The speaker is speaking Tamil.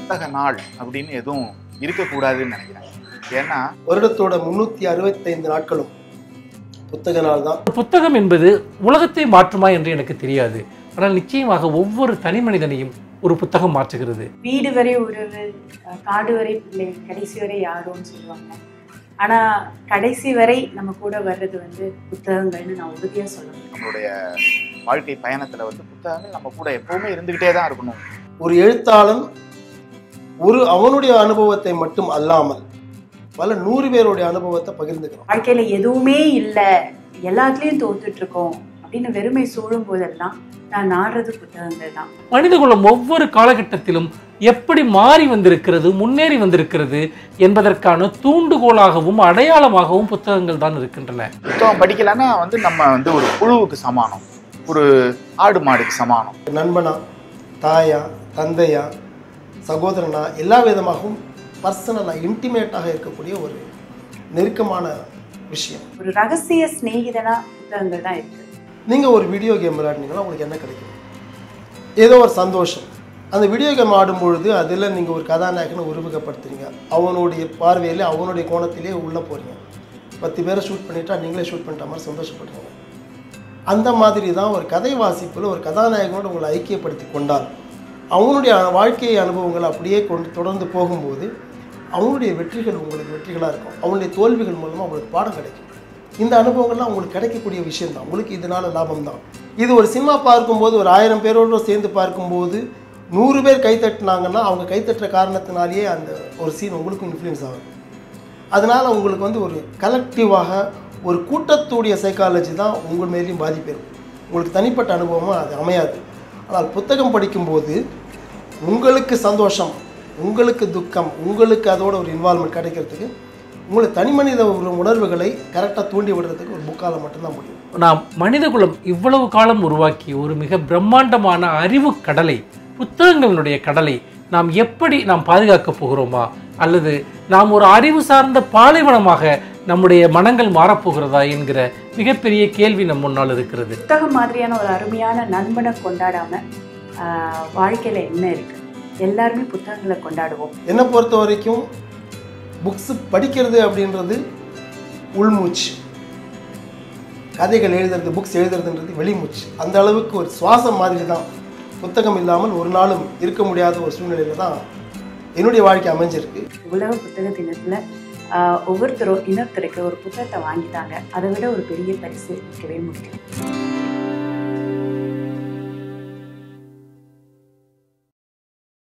புத்தக நாள் அப்படின்னு எதுவும் இருக்கக்கூடாதுன்னு நினைக்கிறேன் ஏன்னா வருடத்தோட முன்னூற்றி அறுபத்தைந்து நாட்களும் புத்தக நாள் தான் ஒரு புத்தகம் என்பது உலகத்தை மாற்றுமா என்று எனக்கு தெரியாது ஆனால் நிச்சயமாக ஒவ்வொரு தனி மனிதனையும் ஒரு புத்தகம் மாற்றுகிறது வீடு வரை உறவு அஹ் காடு வரை பிள்ளை கடைசி வரை யாரோன்னு சொல்லுவாங்க ஆனா கடைசி வரை நம்ம கூட வர்றது வந்து புத்தகங்கள்னு நான் உறுதியா சொல்லுவேன் நம்மளுடைய வாழ்க்கை பயணத்துல வந்து புத்தகங்கள் நம்ம கூட எப்பவுமே இருந்துகிட்டே தான் இருக்கணும் ஒரு எழுத்தாளன் ஒரு அவனுடைய அனுபவத்தை மட்டும் அல்லாமல் பல நூறு பேருடைய அனுபவத்தை பகிர்ந்துக்கிறான் வாழ்க்கையில எதுவுமே இல்லை எல்லாத்துலயும் தோத்துட்டு இருக்கோம் அப்படின்னு வெறுமை சூழும் போதெல்லாம் நான் நாடுறது புத்தகங்கள் தான் மனிதகுலம் ஒவ்வொரு காலகட்டத்திலும் எப்படி மாறி வந்திருக்கிறது முன்னேறி வந்திருக்கிறது என்பதற்கான தூண்டுகோலாகவும் அடையாளமாகவும் புத்தகங்கள் தான் இருக்கின்றன புத்தகம் படிக்கலைன்னா வந்து நம்ம வந்து ஒரு புழுவுக்கு சமானம் ஒரு ஆடு மாடுக்கு சமானம் நண்பனா தாயா தந்தையா சகோதரனா எல்லா விதமாகவும் பர்சனலாக இன்டிமேட்டாக இருக்கக்கூடிய ஒரு நெருக்கமான விஷயம் ஒரு ரகசிய சிநேகிதனா புத்தகங்கள் தான் இருக்கு நீங்கள் ஒரு வீடியோ கேம் விளையாடினீங்கன்னா உங்களுக்கு என்ன கிடைக்கும் ஏதோ ஒரு சந்தோஷம் அந்த வீடியோ கேம் ஆடும் பொழுது அதில் நீங்கள் ஒரு கதாநாயகனை உருவகப்படுத்துறீங்க அவனுடைய பார்வையில் அவனுடைய கோணத்திலே உள்ளே போகிறீங்க பத்து பேரை ஷூட் பண்ணிட்டா நீங்களே ஷூட் பண்ணிட்ட மாதிரி சந்தோஷப்படுறீங்க அந்த மாதிரி தான் ஒரு கதை வாசிப்பில் ஒரு கதாநாயகனோடு உங்களை ஐக்கியப்படுத்தி கொண்டால் அவனுடைய வாழ்க்கை அனுபவங்கள் அப்படியே கொண்டு தொடர்ந்து போகும்போது அவனுடைய வெற்றிகள் உங்களுக்கு வெற்றிகளாக இருக்கும் அவனுடைய தோல்விகள் மூலமாக உங்களுக்கு பாடம் கிடைக்கும் இந்த அனுபவங்கள்லாம் உங்களுக்கு கிடைக்கக்கூடிய விஷயம் தான் உங்களுக்கு இதனால லாபம் தான் இது ஒரு சினிமா பார்க்கும்போது ஒரு ஆயிரம் பேரோடு சேர்ந்து பார்க்கும்போது நூறு பேர் கை தட்டினாங்கன்னா அவங்க கை தட்டுற காரணத்தினாலேயே அந்த ஒரு சீன் உங்களுக்கும் இன்ஃப்ளூயன்ஸ் ஆகும் அதனால் உங்களுக்கு வந்து ஒரு கலெக்டிவாக ஒரு கூட்டத்துடைய சைக்காலஜி தான் உங்கள் மேலேயும் பாதிப்பு இருக்கும் உங்களுக்கு தனிப்பட்ட அனுபவமாக அது அமையாது ஆனால் புத்தகம் படிக்கும்போது உங்களுக்கு சந்தோஷம் உங்களுக்கு துக்கம் உங்களுக்கு அதோட ஒரு இன்வால்மெண்ட் கிடைக்கிறதுக்கு உங்களுக்கு தனி மனித ஒரு உணர்வுகளை கரெக்டாக தூண்டி விடுறதுக்கு ஒரு புக்கால் மட்டும்தான் முடியும் நாம் மனிதகுலம் இவ்வளவு காலம் உருவாக்கி ஒரு மிக பிரம்மாண்டமான அறிவு கடலை புத்தகங்களினுடைய கடலை நாம் எப்படி நாம் பாதுகாக்கப் போகிறோமா அல்லது நாம் ஒரு அறிவு சார்ந்த பாலைவனமாக நம்முடைய மனங்கள் மாறப்போகிறதா என்கிற மிகப்பெரிய கேள்வி நம் முன்னால் இருக்கிறது புத்தகம் மாதிரியான ஒரு அருமையான நண்பனை கொண்டாடாம ஆஹ், வாழ்க்கையில என்ன இருக்கு எல்லாருமே புத்தகங்களை கொண்டாடுவோம் என்னை பொறுத்த வரைக்கும் புக்ஸு படிக்கிறது அப்படின்றது உள்மூச்சு கதைகள் எழுதுறது புக்ஸ் எழுதுறதுன்றது வெளிமூச்சு அந்த அளவுக்கு ஒரு சுவாசம் மாதிரி தான் புத்தகம் இல்லாமல் ஒரு நாளும் இருக்க முடியாத ஒரு சூழ்நிலையில தான் என்னுடைய வாழ்க்கை அமைஞ்சிருக்கு உலக புத்தக தினத்துல ஆஹ், ஒவ்வொருத்தரும் இன்னொருத்தருக்கு ஒரு புத்தகத்தை வாங்கிட்டாங்க அதை விட ஒரு பெரிய பரிசு இருக்கவே முடியும்